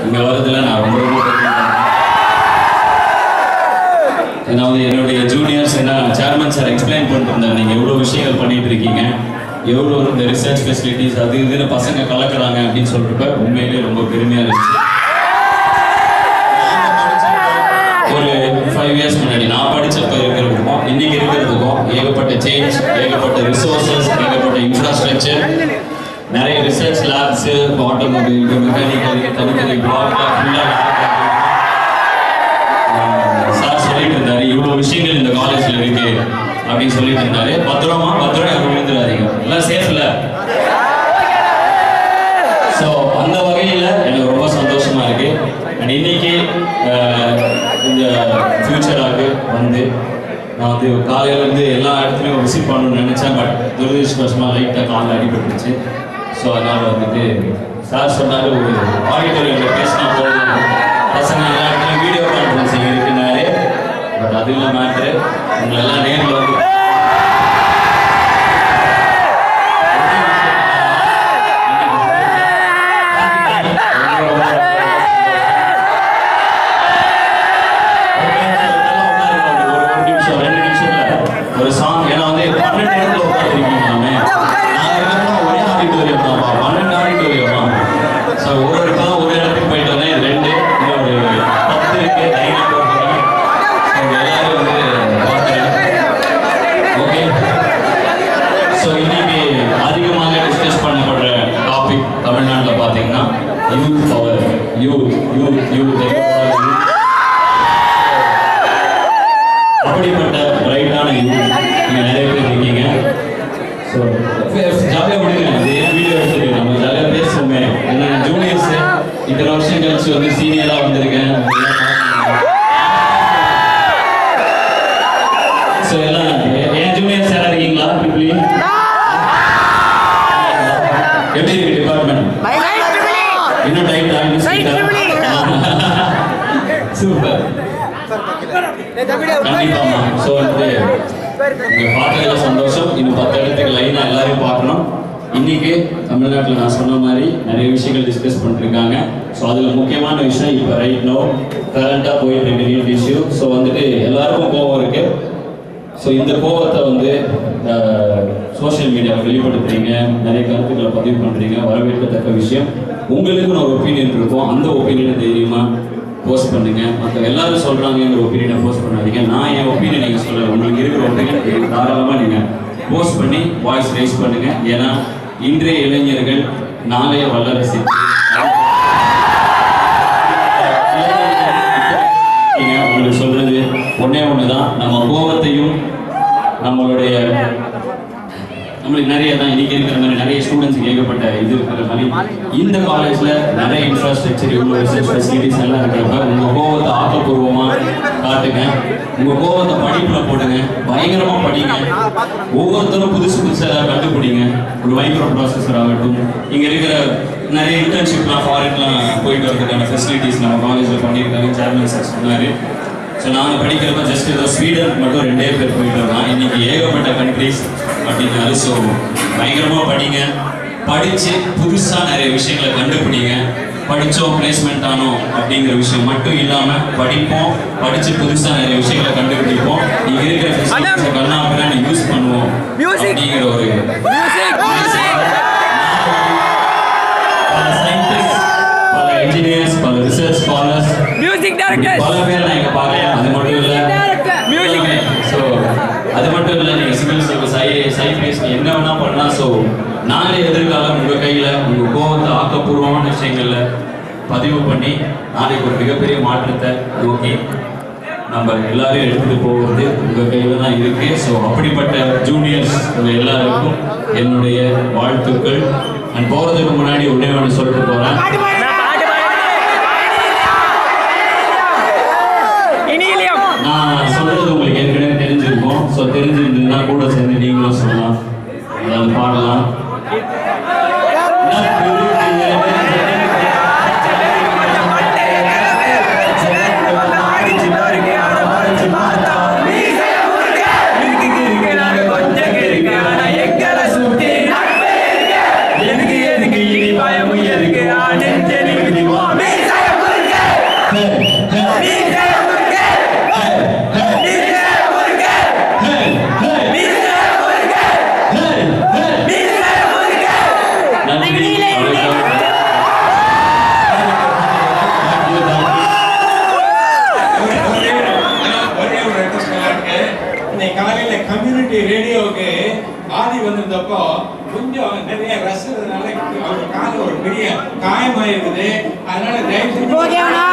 இங்கே வரதுல நான் ரொம்ப ரொம்ப பெருமைப்படுறேன். ஏன்னா வந்து என்னுடைய ஜூனியர்ஸ் என்ன சேர்மன் சார் எக்ஸ்பிளைன் பண்ணிட்டு இருந்தார் நீங்கள் எவ்வளோ விஷயங்கள் பண்ணிட்டு இருக்கீங்க எவ்வளோ இந்த ரிசர்ச் ஃபெசிலிட்டிஸ் அது இதுன்னு பசங்க கலக்குறாங்க அப்படின்னு சொல்றப்ப உண்மையிலேயே ரொம்ப பெருமையாக இருந்துச்சு ஒரு ஃபைவ் இயர்ஸ் முன்னாடி நான் படிச்சப்ப இருக்கிறதுக்கும் இன்னைக்கு இருக்கிறதுக்கும் ஏகப்பட்ட சேஞ்ச் ஏகப்பட்ட ரிசோர்சஸ் ஏகப்பட்ட இன்ஃப்ராஸ்ட்ரக்சர் நிறைய ரிசர்ச் லேப்ஸ் ஆட்டோமொபைல் மெக்கானிக்கல் தனித்தனி பிளாக் ஃபுல்லாக சார் சொல்லிட்டு இருந்தாரு இவ்வளவு விஷயங்கள் இந்த காலேஜ்ல இருக்கு அப்படின்னு சொல்லிட்டு இருந்தாரு பத்திரமா பத்திரம் யாரும் விழுந்துடாதீங்க எல்லாம் சேஃப்ல ஸோ அந்த வகையில் எனக்கு ரொம்ப சந்தோஷமா இருக்கு அண்ட் இன்னைக்கு அஹ், இந்த ஃபியூச்சராக வந்து நான் வந்து காலையில இருந்து எல்லா இடத்துலையும் விசிட் பண்ணணும்னு நினைச்சேன் பட் துரதிருஷ்டவசமாக லைட்டாக காலில் அடிபட்டுருச்சு ஸோ அதனால வந்துட்டு சார் சொன்னாரு ஒரு ஆடிட்டோரியமில் பேசினா போதும் பசங்க எல்லா இடத்துலையும் வீடியோ கான்ஃபரன்சிங் இருக்குனாரு பட் அது இல்லை மேட்ரு உங்களை எல்லாம் நேரில் வந்து ஒரு நிமிஷம் ரெண்டு நிமிஷம் இல்ல ஒரு சாங் ஏன்னா வந்து பன்னெண்டு இடத்துல உட்காந்துருக்கீங்களாமே நான் இருக்கிறது ஒரே ஆடிட்டோரியம் தான்ப்பா பன்னெண்டு ஆடிட்டோரியமா ஸோ ஒரு ஒரு தான் ஒரு இடத்துக்கு போயிட்டு வந்தேன் இது ரெண்டு இன்னும் ஒரு பத்து இருக்கு லைன் போட்டுருக்கேன் ஸோ எல்லாரும் வந்து பார்க்குறேன் ஓகே ஸோ இன்னைக்கு அதிகமாக டிஸ்கஸ் பண்ணப்படுற டாபிக் தமிழ்நாட்டில் பார்த்தீங்கன்னா youth power youth youth youth அப்படிப்பட்ட பிரைட்டான யூத் நீங்க நிறைய பேர் இருக்கீங்க ஸோ ஜாலியாக விடுங்க இது ஏன் வீடியோ எடுத்துருக்கு நம்ம ஜாலியாக பேசுவோமே என்ன ஜூனியர்ஸ் இத்தனை வருஷம் கழிச்சு வந்து சீனியராக வந்திருக்கேன் ஸோ எல்லாம் ஏன் ஜூனியர்ஸ் யாரா இருக்கீங்களா இப்படி எப்படி இருக்கு டிபார்ட்மெண்ட் இன்னும் டைம் சூப்பர் கண்டிப்பாமா ஸோ வந்து இங்க பார்த்ததுல சந்தோஷம் இன்னும் பத்து இடத்துக்கு லைனா எல்லாரையும் பார்க்கணும் இன்னைக்கு தமிழ்நாட்டில் நான் சொன்ன மாதிரி நிறைய விஷயங்கள் டிஸ்கஸ் பண்ணிருக்காங்க ஸோ அதில் முக்கியமான விஷயம் இப்போ ரைட் நோ கரண்டாக போயிட்டு இருக்கு நீட் இஷ்யூ ஸோ வந்துட்டு எல்லாருக்கும் கோவம் இருக்கு ஸோ இந்த கோவத்தை வந்து சோஷியல் மீடியாவில் வெளிப்படுத்துறீங்க நிறைய கருத்துக்களை பதிவு பண்ணுறீங்க வரவேற்கத்தக்க விஷயம் உங்களுக்குன்னு ஒரு ஒப்பீனியன் இருக்கும் அந்த ஒப்பீனியனை தைரியமாக போஸ்ட் பண்ணுங்க மற்ற எல்லாரும் சொல்றாங்கிற ஒப்பீனியனை போஸ்ட் பண்ணாதீங்க நான் என் ஒப்பீனியன் நீங்க சொல்ல உங்களுக்கு இருக்கிற ஒப்பீனியன் தாராளமா நீங்க போஸ்ட் பண்ணி வாய்ஸ் ரைஸ் பண்ணுங்க ஏன்னா இன்றைய இளைஞர்கள் நாளைய வல்லரசு நீங்க உங்களுக்கு சொல்றது ஒண்ணே ஒண்ணுதான் நம்ம கோபத்தையும் நம்மளுடைய நம்மளுக்கு நிறைய தான் இன்னைக்கு இருக்கிற மாதிரி நிறைய ஸ்டூடெண்ட்ஸ் ஏகப்பட்ட இது இருக்கிற மாதிரி இந்த காலேஜ்ல நிறைய இன்ஃப்ராஸ்ட்ரக்சர் இவ்வளோ ரிசர்ச் ஃபெசிலிட்டிஸ் எல்லாம் இருக்கிறப்ப உங்க கோவத்தை ஆக்கப்பூர்வமா காட்டுங்க உங்க கோவத்தை படிப்புல போடுங்க பயங்கரமா படிங்க ஒவ்வொருத்தரும் புதுசு புதுசா ஏதாவது கண்டுபிடிங்க ஒரு மைக்ரோ ப்ராசஸர் ஆகட்டும் இங்க இருக்கிற நிறைய இன்டர்ன்ஷிப்லாம் ஃபாரின்லாம் போயிட்டு வரதுக்கான ஃபெசிலிட்டிஸ் நம்ம காலேஜில் பண்ணியிருக்காங்க சேர்மன் சார் சொன்னாரு ஸோ நாங்கள் படிக்கிறப்ப ஜஸ்ட் ஏதோ ஸ்வீடன் மட்டும் ரெண்டே பேர் போயிட்டு வரலாம் இன்னைக்கு ஏகப்பட்ட கண்ட்ரிஸ் அப்படின்னாரு ஸோ பயங்கரமாக படிங்க படித்து புதுசாக நிறைய விஷயங்களை கண்டுபிடிங்க படித்தோம் பிளேஸ்மெண்ட் ஆனோம் அப்படிங்கிற விஷயம் மட்டும் இல்லாமல் படிப்போம் படித்து புதுசாக நிறைய விஷயங்களை கண்டுபிடிப்போம் இங்கே இருக்கிற ஃபெசிலிட்டிஸை கண்ணா அப்படின்னு யூஸ் பண்ணுவோம் அப்படிங்கிற ஒரு பல சயின்டிஸ்ட் பல இன்ஜினியர்ஸ் பல ரிசர்ச் ஸ்காலர்ஸ் மியூசிக் டைரக்டர் பல பேர் நான் இங்க பார்க்கறேன் அது மட்டும் இல்ல Music. ஸோ அது மட்டும் இல்ல நீங்க சிவில் சர்வீஸ் ஐஏஎஸ் ஐபிஎஸ் நீ என்ன வேணா பண்ணலாம் ஸோ நாளை எதிர்காலம் உங்க கையில உங்க கோபத்தை ஆக்கப்பூர்வமான விஷயங்கள்ல பதிவு பண்ணி நாளைக்கு ஒரு மிகப்பெரிய மாற்றத்தை நோக்கி நம்ம எல்லாரையும் எடுத்துட்டு போவது உங்க கையில தான் இருக்கு ஸோ அப்படிப்பட்ட ஜூனியர்ஸ் எல்லாருக்கும் என்னுடைய வாழ்த்துக்கள் நான் போறதுக்கு முன்னாடி ஒண்ணே ஒன்று சொல்லிட்டு போறேன் இனியிலியம் நான் சொல்றது உங்களுக்கு ஏற்கனவே தெரிஞ்சிருக்கும் ஸோ தெரிஞ்சிருந்ததுன்னா கூட சேர்ந்து நீங்களும் சொல்லலாம் அதாவது பாடலாம் எதுக்கு எதுக்கு இனி பயமும் எதுக்கு ஆ நெஞ்ச இன்னைக்கு காலையில கம்யூனிட்டி ரேடியோவுக்கு ஆதி வந்திருந்தப்போ கொஞ்சம் நிறைய ரசதுனால அவர் கால ஒரு பெரிய காயமாயிருக்குது அதனால தயவு செஞ்சு ஓகேவா